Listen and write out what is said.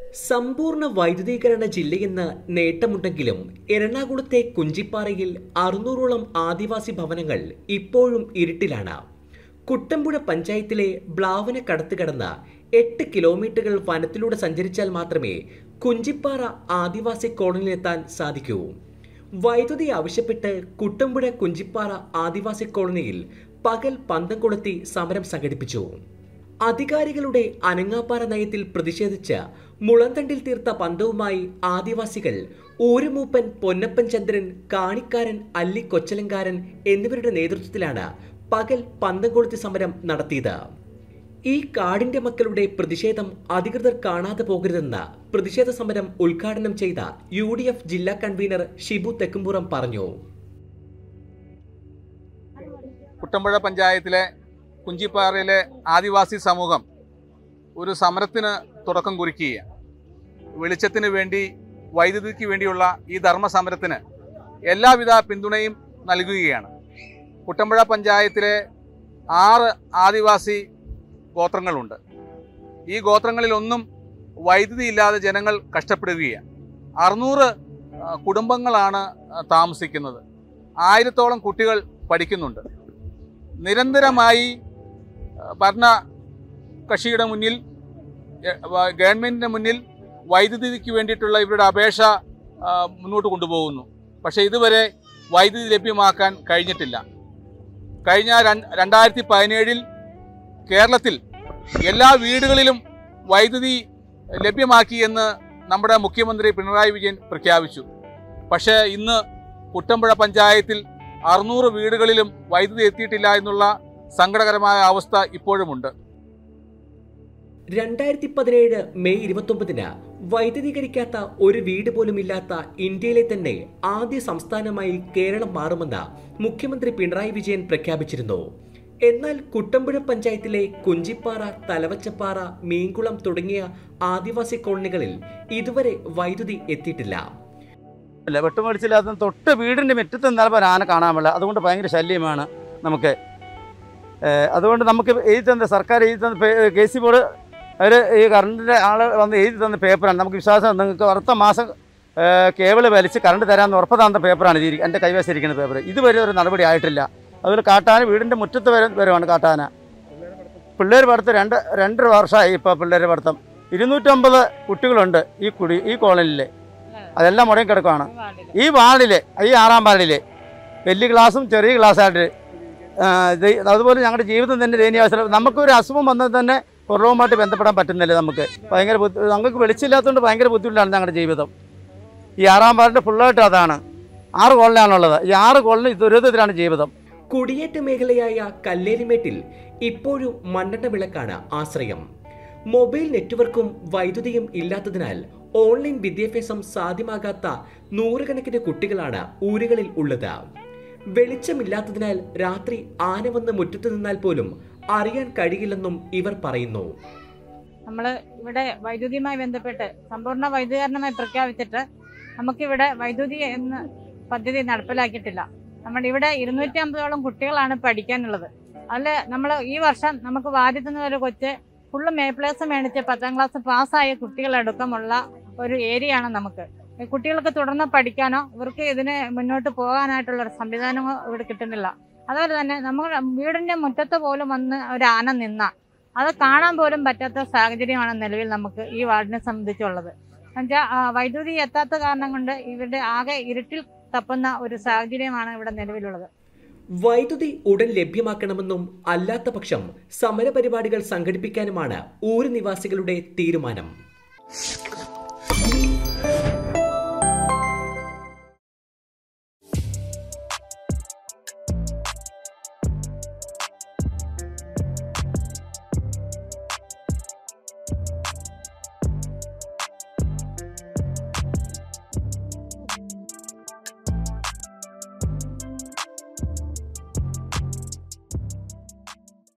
സമ്പൂർണ്ണ വൈദ്യുതീകരണ ജില്ലയെന്ന് നേട്ടമുണ്ടെങ്കിലും എറണാകുളത്തെ കുഞ്ചിപ്പാറയിൽ അറുന്നൂറോളം ആദിവാസി ഭവനങ്ങൾ ഇപ്പോഴും ഇരുട്ടിലാണ് കുട്ടമ്പുഴ പഞ്ചായത്തിലെ ബ്ലാവന കടത്ത് കടന്ന് എട്ട് കിലോമീറ്ററുകൾ വനത്തിലൂടെ സഞ്ചരിച്ചാൽ മാത്രമേ കുഞ്ചിപ്പാറ ആദിവാസി കോളനിയിലെത്താൻ സാധിക്കൂ വൈദ്യുതി ആവശ്യപ്പെട്ട് കുട്ടമ്പുഴ കുഞ്ചിപ്പാറ ആദിവാസി കോളനിയിൽ പകൽ പന്തം കൊളുത്തി സമരം സംഘടിപ്പിച്ചു അധികാരികളുടെ അനങ്ങാപ്പാറ നയത്തിൽ പ്രതിഷേധിച്ച് മുളന്തണ്ടിൽ തീർത്ത പന്തവുമായി ആദിവാസികൾ ഊരുമൂപ്പൻ പൊന്നപ്പൻ ചന്ദ്രൻ കാണിക്കാരൻ അല്ലി കൊച്ചലങ്കാരൻ എന്നിവരുടെ നേതൃത്വത്തിലാണ് പകൽ പന്തം കൊളുത്തി സമരം നടത്തിയത് ഈ കാടിന്റെ മക്കളുടെ പ്രതിഷേധം അധികൃതർ കാണാതെ പോകരുതെന്ന് പ്രതിഷേധ സമരം ഉദ്ഘാടനം ചെയ്ത യു ഡി എഫ് ജില്ലാ കൺവീനർ ഷിബു തെക്കുംപുറം പറഞ്ഞു കുട്ടമ്പുഴ പഞ്ചായത്തിലെ കുഞ്ചിപ്പാറയിലെ ആദിവാസി സമൂഹം ഒരു സമരത്തിന് തുടക്കം കുറിക്കുകയാണ് വെളിച്ചത്തിന് വേണ്ടി വൈദ്യുതിക്ക് വേണ്ടിയുള്ള ഈ ധർമ്മ സമരത്തിന് എല്ലാവിധ പിന്തുണയും നൽകുകയാണ് കുട്ടമ്പുഴ പഞ്ചായത്തിലെ ആറ് ആദിവാസി ഗോത്രങ്ങളുണ്ട് ഈ ഗോത്രങ്ങളിലൊന്നും വൈദ്യുതി ഇല്ലാതെ ജനങ്ങൾ കഷ്ടപ്പെടുകയാണ് അറുന്നൂറ് ആ, കുടുംബങ്ങളാണ് ആ, താമസിക്കുന്നത് ആയിരത്തോളം കുട്ടികൾ പഠിക്കുന്നുണ്ട് നിരന്തരമായി ആ, ഭരണ കക്ഷിയുടെ മുന്നിൽ എ, വ- ഗവൺമെന്റിന്റെ മുന്നിൽ വൈദ്യുതിക്ക് വേണ്ടിയിട്ടുള്ള ഇവരുടെ അപേക്ഷ ആ, മുന്നോട്ട് കൊണ്ടുപോകുന്നു പക്ഷേ ഇതുവരെ വൈദ്യുതി ലഭ്യമാക്കാൻ കഴിഞ്ഞിട്ടില്ല കഴിഞ്ഞ രൺ- രണ്ടായിരത്തി പതിനേഴിൽ കേരളത്തിൽ എല്ലാ വീടുകളിലും വൈദ്യുതി ലഭ്യമാക്കി എന്ന് നമ്മുടെ മുഖ്യമന്ത്രി പിണറായി വിജയൻ പ്രഖ്യാപിച്ചു പക്ഷേ ഇന്ന് കുട്ടമ്പുഴ പഞ്ചായത്തിൽ അറുന്നൂറ് വീടുകളിലും വൈദ്യുതി എത്തിയിട്ടില്ല എന്നുള്ള സങ്കടകരമായ അവസ്ഥ ഇപ്പോഴുമുണ്ട് രണ്ടായിരത്തി പതിനേഴ് മെയ് ഇരുപത്തൊമ്പതിന് വൈദ്യുതീകരിക്കാത്ത ഒരു വീട് പോലും ഇല്ലാത്ത ഇന്ത്യയിലെ തന്നെ ആദ്യ സംസ്ഥാനമായി കേരളം മാറുമെന്ന് മുഖ്യമന്ത്രി പിണറായി വിജയൻ പ്രഖ്യാപിച്ചിരുന്നു എന്നാൽ കുട്ടമ്പുഴ പഞ്ചായത്തിലെ കുഞ്ചിപ്പാറ തലവച്ചപ്പാറ മീൻകുളം തുടങ്ങിയ ആദിവാസി കോളനികളിൽ ഇതുവരെ വൈദ്യുതി എത്തിയിട്ടില്ല ഇല്ല വെട്ടുമടിച്ചില്ലാത്ത തൊട്ട് വീടിൻ്റെ മുറ്റത്ത് നിന്നപ്പോൾ ആന കാണാൻ പാടില്ല അതുകൊണ്ട് ഭയങ്കര ശല്യമാണ് നമുക്ക് ഏഹ് അതുകൊണ്ട് നമുക്ക് എഴുതി തന്ന സർക്കാർ എഴുതി തന്ന പേ- കെ സി ബോർഡ് അവർ ഈ കറണ്ടിൻ്റെ ആൾ വന്ന് എഴുതി തന്ന പേപ്പറാണ് നമുക്ക് വിശ്വാസം നിങ്ങൾക്ക് അടുത്ത മാസം കേബിൾ വലിച്ച് കറണ്ട് തരാമെന്ന് ഉറപ്പ് തന്ന പേപ്പറാണ് ഇത് ഇരി- എൻ്റെ കൈവശം ഇരിക്കുന്ന പേപ്പർ ഇതുവരെ ഒരു നടപടി ആയിട്ടില്ല അതുപോലെ കാട്ടാന വീടിൻ്റെ മുറ്റത്ത് വരെ വരുവാണ് കാട്ടാന പിള്ളേർ പഠിത്തം രണ്ട് രണ്ടര വർഷമായി ഇപ്പോൾ പിള്ളേർ പഠിത്തം ഇരുന്നൂറ്റമ്പത് കുട്ടികളുണ്ട് ഈ കുടി ഈ കോളനിയിൽ അതെല്ലാം മുടങ്ങി കിടക്കുകയാണ് ഈ വാർഡിൽ ഈ ആറാം വാർഡിൽ വലിയ ക്ലാസ്സും ചെറിയ ക്ലാസ്സായിട്ട് ആ, ഇത് അതുപോലെ ഞങ്ങളുടെ ജീവിതം തന്നെ ദയനീയാവസ്ഥ നമുക്കൊരു അസുഖം വന്നാൽ തന്നെ പുറവുമായിട്ട് ബന്ധപ്പെടാൻ പറ്റുന്നില്ല നമുക്ക് ഭയങ്കര ബുദ്ധി ഞങ്ങൾക്ക് വെളിച്ചില്ലാത്തതുകൊണ്ട് ഭയങ്കര ബുദ്ധിമുട്ടാണ് ഞങ്ങളുടെ ജീവിതം ഈ ആറാം വാർഡിൻ്റെ ഫുള്ളായിട്ട് അതാണ് ആറ് കോളനിയാണുള്ളത് ഈ ആറ് കോളനി ദുരിതത്തിലാണ് ജീവിതം കുടിയേറ്റ മേഖലയായ കല്ലേലിമേട്ടിൽ ഇപ്പോഴും മണ്ണെണ്ണ വിളക്കാണ് ആശ്രയം മൊബൈൽ നെറ്റ്വർക്കും വൈദ്യുതിയും ഇല്ലാത്തതിനാൽ ഓൺലൈൻ വിദ്യാഭ്യാസം സാധ്യമാകാത്ത നൂറുകണക്കിന് കുട്ടികളാണ് ഊരുകളിൽ ഉള്ളത് വെളിച്ചമില്ലാത്തതിനാൽ രാത്രി ആന വന്ന് മുറ്റത്ത് നിന്നാൽ പോലും അറിയാൻ കഴിയില്ലെന്നും ഇവർ പറയുന്നു നമ്മൾ ഇവിടെ വൈദ്യുതിയുമായി ബന്ധപ്പെട്ട് സമ്പൂർണ്ണ വൈദ്യുതീകരണമായി പ്രഖ്യാപിച്ചിട്ട് നമുക്കിവിടെ വൈദ്യുതി എന്ന പദ്ധതി നടപ്പിലാക്കിയിട്ടില്ല നമ്മുടെ ഇവിടെ ഇരുന്നൂറ്റി അമ്പതോളം കുട്ടികളാണ് പഠിക്കാനുള്ളത് അതിൽ നമ്മൾ ഈ വർഷം നമുക്ക് വാദ്യത്തുനിന്ന് ഒരു കൊച്ച് ഫുള്ളും എ പ്ലസ് മേടിച്ച് പത്താം ക്ലാസ് പാസ്സായ കുട്ടികളടക്കമുള്ള ഒരു ഏരിയയാണ് നമുക്ക് ഈ കുട്ടികൾക്ക് തുടർന്ന് പഠിക്കാനോ ഇവർക്ക് ഇതിന് മുന്നോട്ട് പോകാനായിട്ടുള്ള ഒരു സംവിധാനമോ ഇവിടെ കിട്ടുന്നില്ല അതുപോലെ തന്നെ നമ്മുടെ വീടിൻ്റെ മുറ്റത്ത് പോലും വന്ന് ഒരു ആന നിന്ന അത് കാണാൻ പോലും പറ്റാത്ത സാഹചര്യമാണ് നിലവിൽ നമുക്ക് ഈ വാർഡിനെ സംബന്ധിച്ചുള്ളത് എന്നുവെച്ചാൽ വൈദ്യുതി എത്താത്ത കാരണം കൊണ്ട് ഇവരുടെ ആകെ ഇരുട്ടിൽ തപ്പുന്ന ഒരു സാഹചര്യമാണ് ഇവിടെ നിലവിലുള്ളത് വൈദ്യുതി ഉടൻ ലഭ്യമാക്കണമെന്നും അല്ലാത്ത പക്ഷം സമരപരിപാടികൾ സംഘടിപ്പിക്കാനുമാണ് ഊര് നിവാസികളുടെ തീരുമാനം